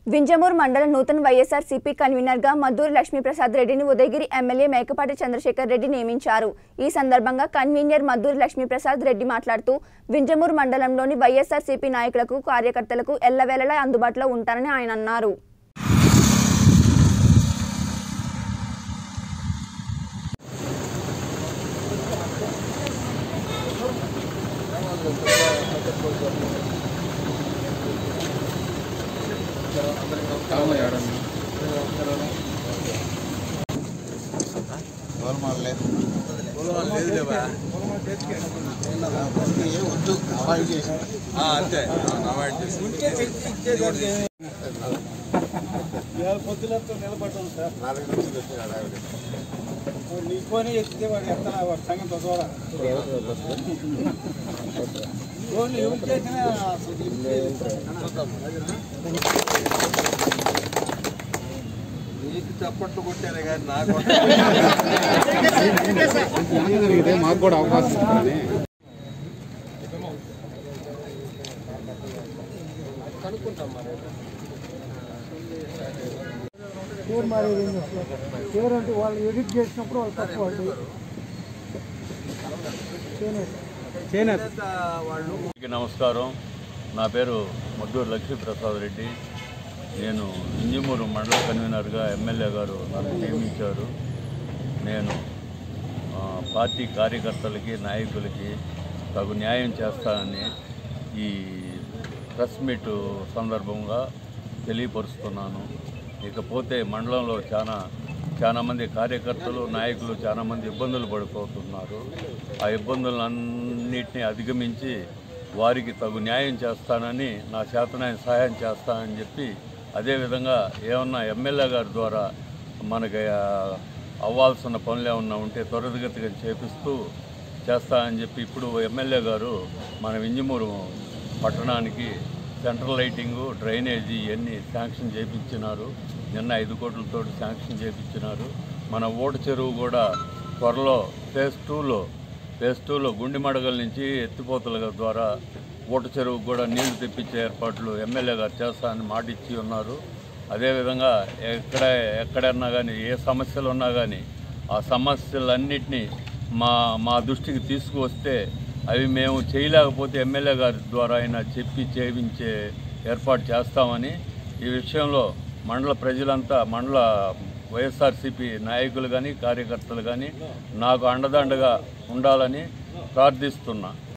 వింజమూర్ మండల నూతన YSR CP convener గా మద్దూరి లక్ష్మీప్రసాద్ రెడ్డిని ఉదయగిరి ఎమ్మెల్యే మేకపాటి చంద్రశేఖర్ రెడ్డి నియమించారు ఈ సందర్భంగా కన్వీనర్ మద్దూరి లక్ష్మీప్రసాద్ రెడ్డి మాట్లాడుతూ వింజమూర్ మండలంలోని వైఎస్ఆర్ సిపి నాయకులకు కార్యకర్తలకు ఎల్లవేళలా అందుబాటులో ఉంటారని ఆయన అన్నారు గోల్మాల్ లేదు ఏ వద్దు అవాయిడ్ చేసి అంతే అవాయిడ్ చేసి పొద్దులతో నిలబడ్డాం సార్ నాలుగు నుంచి వచ్చి హడావిడి. నీకోనే ఎత్తితే వాడు ఎత్తాల వాడు సంగతి చూడ ఓన్లీ ఎవరు చేసినా అసలు నీకు చప్పట్లు కొట్టారు కానీ నాకు జరిగితే మాకు కూడా అవకాశం ఇస్తారని పేరు మారేది ఏంది అసలు పేరు అంటే వాళ్ళు ఎడిట్ చేసినప్పుడు వాళ్ళు తప్పు వాళ్ళు చేనేత వాళ్ళు అందరికీ నమస్కారం నా పేరు మద్దూరు లక్ష్మీప్రసాద్ రెడ్డి నేను ఇంజమూరు మండల కన్వీనర్గా ఎమ్మెల్యే గారు నన్ను నియమించారు నేను ఆ, పార్టీ కార్యకర్తలకి నాయకులకి తగు న్యాయం చేస్తానని ఈ ప్రెస్ మీట్ సందర్భంగా తెలియపరుస్తున్నాను ఇకపోతే మండలంలో చాలా చాలా మంది కార్యకర్తలు నాయకులు చాలా మంది ఇబ్బందులు పడిపోతున్నారు ఆ ఇబ్బందులన్నింటినీ అధిగమించి వారికి తగు న్యాయం చేస్తానని నా చేతనాయన సహాయం చేస్తానని చెప్పి అదేవిధంగా ఏమన్నా ఎమ్మెల్యే గారి ద్వారా మనకి ఆ, అవ్వాల్సిన పనులు ఏమన్నా ఉంటే త్వరితగతిగా చేపిస్తూ చేస్తానని చెప్పి ఇప్పుడు ఎమ్మెల్యే గారు మన వింజమూరు పట్టణానికి సెంట్రల్ లైటింగు డ్రైనేజీ ఇవన్నీ శాంక్షన్ చేయించినారు నిన్న ఐదు కోట్లతో శాంక్షన్ చేయించినారు మన ఓటు చెరువు కూడా త్వరలో ఫేజ్ టూలో ఫేజ్ టూలో గుండి మడగల నుంచి ఎత్తిపోతల ద్వారా ఓటు చెరువుకు కూడా నీళ్లు తెప్పించే ఏర్పాట్లు ఎమ్మెల్యే గారు చేస్తానని మాట ఇచ్చి ఉన్నారు అదేవిధంగా ఎక్కడ ఎక్కడన్నా కానీ ఏ సమస్యలు ఉన్నా కానీ ఆ సమస్యలన్నింటినీ మా మా దృష్టికి తీసుకువస్తే అవి మేము చేయలేకపోతే ఎమ్మెల్యే గారి ద్వారా అయినా చెప్పి చేయించే ఏర్పాటు చేస్తామని ఈ విషయంలో మండల ప్రజలంతా మండల వైఎస్ఆర్సీపీ నాయకులు కానీ కార్యకర్తలు కానీ నాకు అండదండగా ఉండాలని ప్రార్థిస్తున్నా